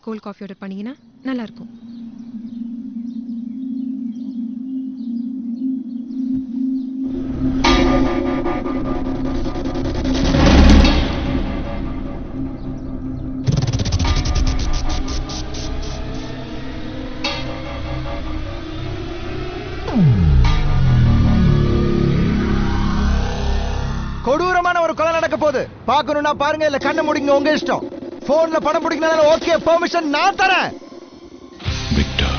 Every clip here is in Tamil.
கோல்ட் காஃபி ஆர்டர் பண்ணீங்கன்னா நல்லா இருக்கும் கொடூரமான ஒரு கொலை நடக்க போகுது பார்க்கணும்னா பாருங்க இல்ல கண்ணை முடிங்க உங்க இஷ்டம் போன்ல படம் பிடிக்கணும் ஓகே பெர்மிஷன் நான் தரேன் விக்டர்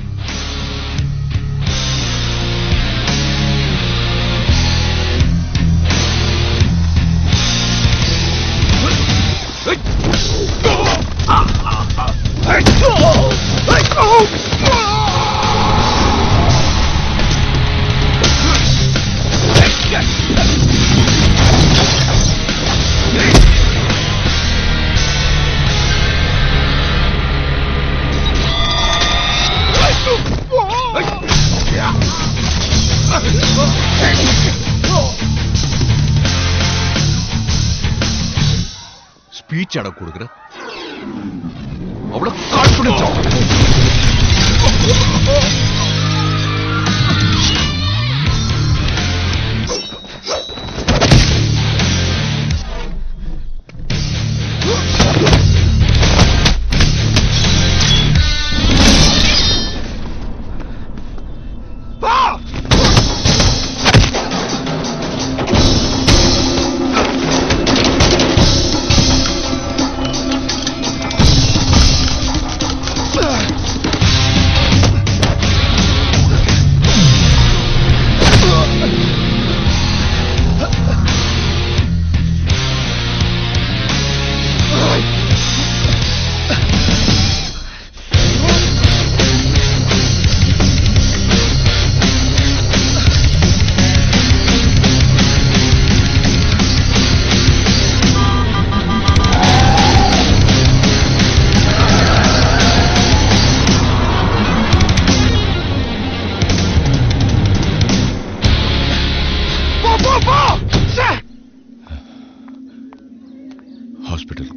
ஸ்பீச் அட கொடுக்குற அவ்வளவு கான்பிடன்ஸா ஹாஸ்பிட்டல்